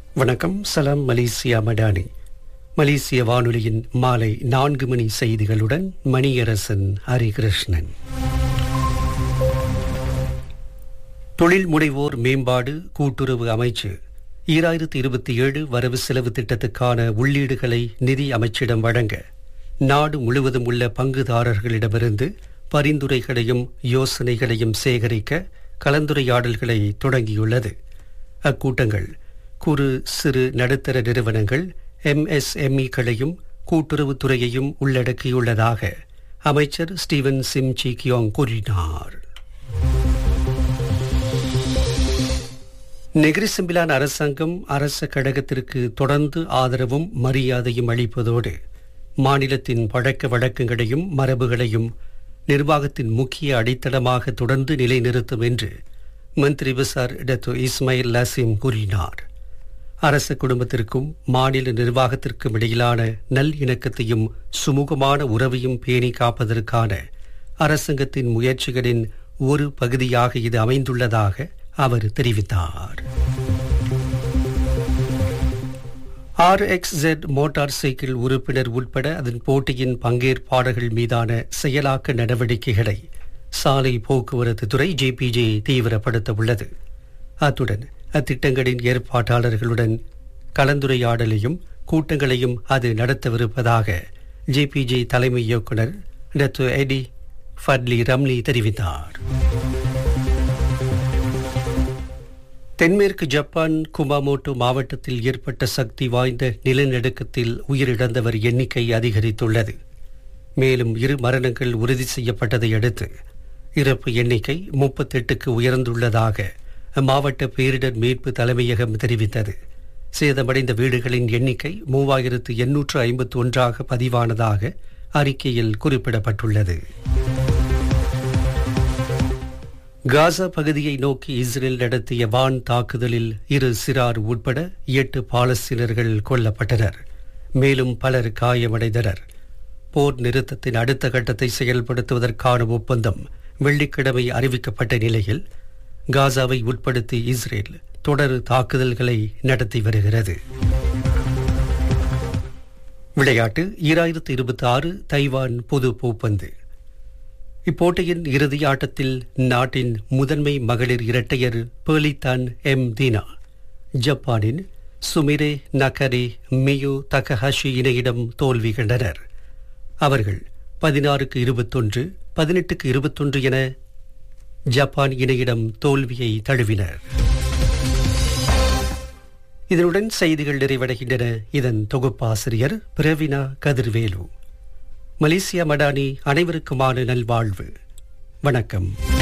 வணக்கம் சலாம் மலேசியா மடானி மலேசிய வானொலியின் மாலை நான்கு மணி செய்திகளுடன் மணியரசன் ஹரிகிருஷ்ணன் தொழில் முனைவோர் மேம்பாடு கூட்டுறவு அமைச்சு ஈராயிரத்தி இருபத்தி ஏழு வரவு செலவு திட்டத்துக்கான உள்ளீடுகளை நிதி அமைச்சிடம் வழங்க நாடு முழுவதும் உள்ள பங்குதாரர்களிடமிருந்து பரிந்துரைகளையும் யோசனைகளையும் சேகரிக்க கலந்துரையாடல்களை தொடங்கியுள்ளது அக்கூட்டங்கள் குறு சிறு நடுத்தர நிறுவனங்கள் எம்எஸ்எம்இக்களையும் கூட்டுறவுத்துறையையும் உள்ளடக்கியுள்ளதாக அமைச்சர் ஸ்டீவன் சிம் சி கியோங் கூறினார் நெகிரிசம்பிலான் அரசாங்கம் அரச கழகத்திற்கு தொடர்ந்து ஆதரவும் மரியாதையும் அளிப்பதோடு மாநிலத்தின் பழக்க வழக்கங்களையும் மரபுகளையும் நிர்வாகத்தின் முக்கிய அடித்தளமாக தொடர்ந்து நிலைநிறுத்தும் என்று மந்திரி விசார் டத்து இஸ்மாயில் லசீம் கூறினார் அரச குடும்பத்திற்கும் மாநில நிர்வாகத்திற்கும் இடையிலான நல் இணக்கத்தையும் சுமூகமான உறவையும் பேணி காப்பதற்கான அரசாங்கத்தின் முயற்சிகளின் ஒரு பகுதியாக இது அமைந்துள்ளதாக அவர் தெரிவித்தார் R X Z motor cycle உறுப்பினர் உட்பட அதன் போட்டியின் பங்கேற்பாளர்கள் மீதான செயலாக்க நடவடிக்கைகளை சாலை போக்குவரத்து துறை ஜேபிஜே தீவிரப்படுத்த உள்ளது அத்துடன் அத்திட்டங்களின் ஏற்பாட்டாளர்களுடன் கலந்துரையாடலையும் கூட்டங்களையும் அது நடத்தவிருப்பதாக ஜேபிஜே தலைமை இயக்குநர் டத்து எடி ஃபட்லி ரம்லி தெரிவித்தார் தென்மேற்கு ஜப்பான் குமாமோட்டோ மாவட்டத்தில் ஏற்பட்ட சக்தி வாய்ந்த நிலநடுக்கத்தில் உயிரிழந்தவர் எண்ணிக்கை அதிகரித்துள்ளது மேலும் இரு மரணங்கள் உறுதி செய்யப்பட்டதை அடுத்து இறப்பு எண்ணிக்கை முப்பத்தெட்டுக்கு உயர்ந்துள்ளதாக அம்மாவட்ட பேரிடர் மீட்பு தலைமையகம் தெரிவித்தது சேதமடைந்த வீடுகளின் எண்ணிக்கை மூவாயிரத்து எண்ணூற்று ஐம்பத்தி ஒன்றாக பதிவானதாக அறிக்கையில் குறிப்பிடப்பட்டுள்ளது காசா பகுதியை நோக்கி இஸ்ரேல் நடத்திய வான் தாக்குதலில் இரு சிறார் உட்பட எட்டு பாலஸ்தீனர்கள் கொல்லப்பட்டனர் மேலும் பலர் காயமடைந்தனர் போர் நிறுத்தத்தின் அடுத்த கட்டத்தை செயல்படுத்துவதற்கான ஒப்பந்தம் வெள்ளிக்கிழமை அறிவிக்கப்பட்ட நிலையில் காசாவை உட்படுத்தி இஸ்ரேல் தொடர் தாக்குதல்களை நடத்தி வருகிறது விளையாட்டு ஈராயிரத்து இருபத்தி ஆறு தைவான் பொது பூப்பந்து இப்போட்டியின் இறுதி ஆட்டத்தில் நாட்டின் முதன்மை மகளிர் இரட்டையர் பேலிதான் எம் தீனா ஜப்பானின் சுமிரே நகரே மியு தகஹாஷி இணையிடம் தோல்வி கண்டனர் அவர்கள் பதினாறுக்கு இருபத்தொன்று பதினெட்டுக்கு இருபத்தொன்று என ஜப்பான் இணையிடம் தோல்வியை தழுவினர் இதனுடன் செய்திகள் நிறைவடைகின்றன இதன் தொகுப்பாசிரியர் பிரவினா கதிர்வேலு மலேசியா மடானி அனைவருக்குமான நல்வாழ்வு வணக்கம்